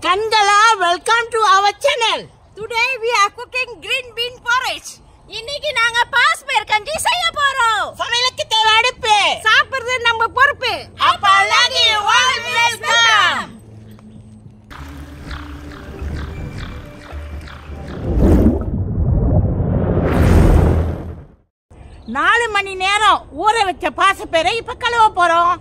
கண்களா welcome to our channel Today we are cooking green bean porridge. இன்னைக்கு நாங்க பாஸ்பேர் கஞ்சி செய்ய போறோம் சமையலுக்கு தேவை அடுப்பு சாப்பிடுறது நம்ம பொறுப்பு அப்ப அழகு always welcome. நாலு மணி நேரம் ஊற வச்ச பாசப்பேரை இப்ப கழுவ போறோம்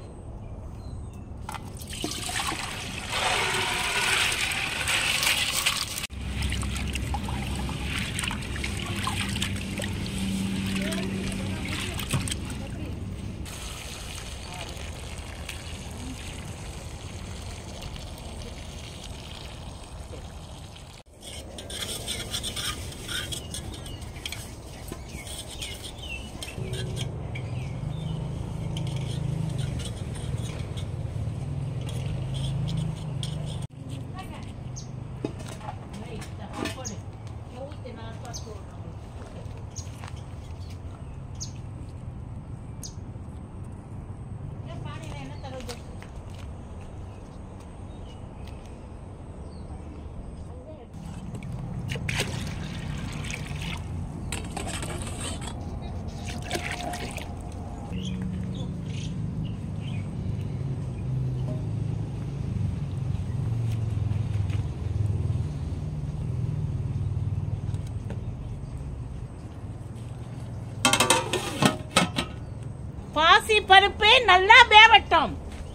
பாசி பருப்பு நல்லா வேவட்டும்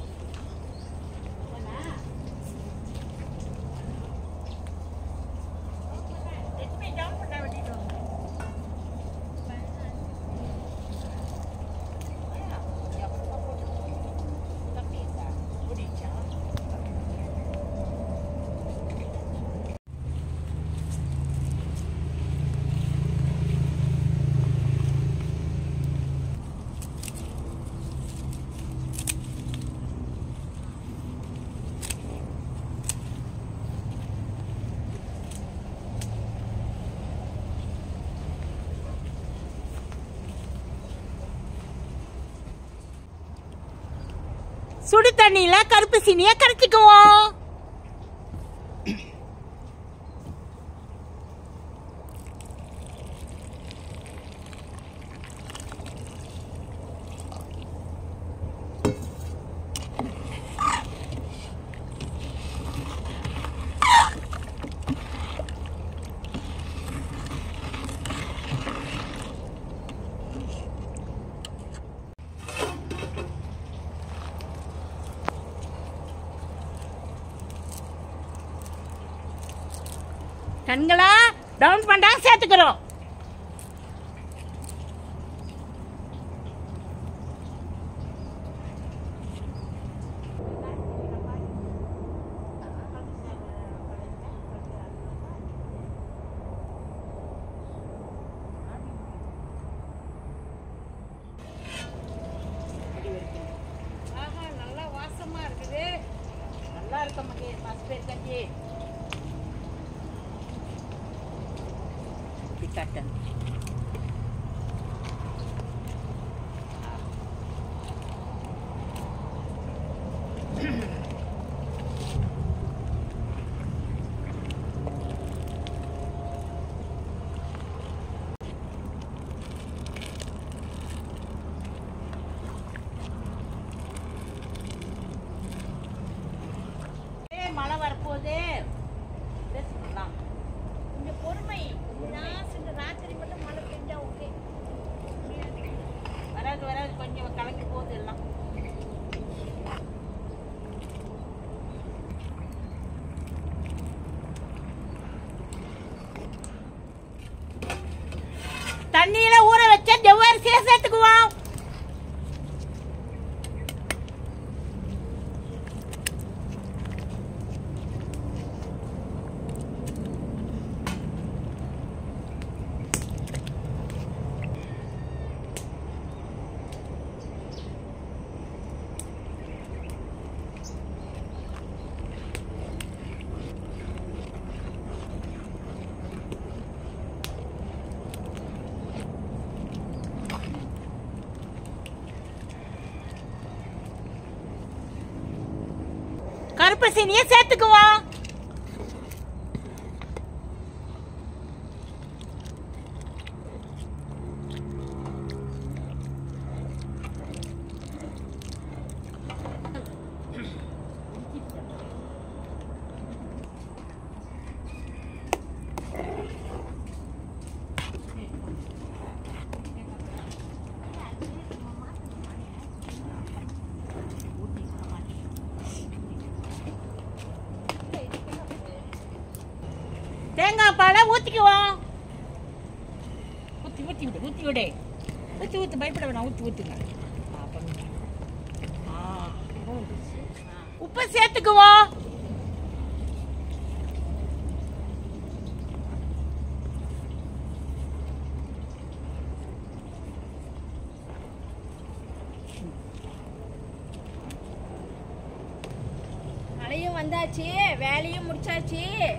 சுடு தண்ணியில கருப்பு சீனிய கரைச்சிக்குவோம் கண்களா டவுன் பண்ணா சேர்த்துக்கிறோம் நல்லா வாசமா இருக்குது நல்லா இருக்க மகே பாஸ்பேர் கஞ்சி காட்டன் ஏய், மழை வரப்போகுது ட்ரெஸ் பண்ணலாம் கொஞ்சம் பொறுமை லாஸ்ட் இந்த ராத்திரி மட்டும் மழை பெஞ்சா ஓகே வராது வராது கொஞ்சம் கலக்கி போகுது எல்லாம் தண்ணியில ஊற வச்ச ஜவ்வரிசியை சேர்த்துக்குவோம் கருப்பு சீனியை சேர்த்துக்குவோம் தேங்காய் பாலை ஊத்திக்குவோம் ஊத்தி ஊத்தி விடு ஊத்தி விடு ஊத்தி ஊத்தி பயப்பட வேணாம் ஊத்தி ஊத்துங்க ஆ, பண்ணுங்க. ஆ, உப்பு சேர்த்துக்குவோம் மழையும் வந்தாச்சு வேலையும் முடிச்சாச்சு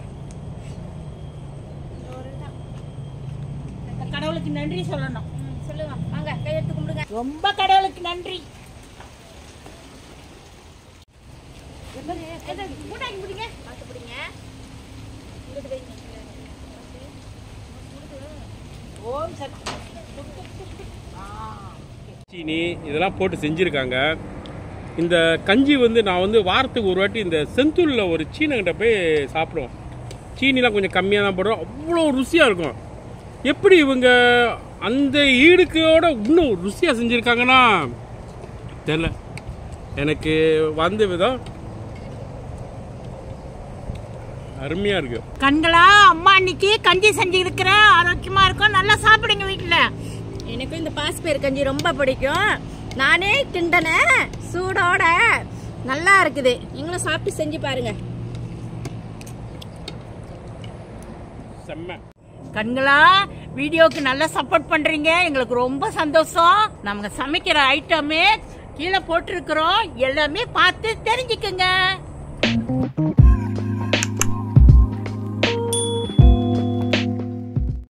கடவுளுக்கு நன்றி சொல்லணும் ம், சொல்லுங்க வாங்க கையெடுத்து கும்பிடுங்க ரொம்ப கடவுளுக்கு நன்றி மூடாங்க பிடிங்க பார்த்து பிடிங்க இங்கிட்டு வைங்க ஓம் சக்தி ஆ சீனி இதெல்லாம் போட்டு செஞ்சுருக்காங்க இந்த கஞ்சி வந்து நான் வந்து வாரத்துக்கு ஒரு வாட்டி இந்த செந்தூரில் ஒரு சீனங்கிட்ட போய் சாப்பிடுவோம் சீனிலாம் கொஞ்சம் கம்மியாக தான் போடுறோம் அவ்வளோ ருசியாக இருக்கும் எப்படி இவங்க அந்த ஈடுக்கோட இன்னும் ருசியாக செஞ்சுருக்காங்கன்னா தெரில எனக்கு வந்த விதம் அருமையாக இருக்கு கண்களா அம்மா இன்னைக்கு கஞ்சி செஞ்சிருக்கிறேன் ஆரோக்கியமா இருக்கும் நல்லா சாப்பிடுங்க வீட்டுல எனக்கும் இந்த பாஸ்பேர் கஞ்சி ரொம்ப பிடிக்கும் நானே கிண்டனேன் சூடோட நல்லா இருக்குது நீங்களும் சாப்பிட்டு செஞ்சு பாருங்க செம்ம கண்களா வீடியோக்கு நல்லா சப்போர்ட் பண்றீங்க எங்களுக்கு ரொம்ப சந்தோஷம் நமக்கு சமைக்கிற ஐட்டமே கீழே போட்டிருக்கிறோம் எல்லாமே பார்த்து தெரிஞ்சுக்குங்க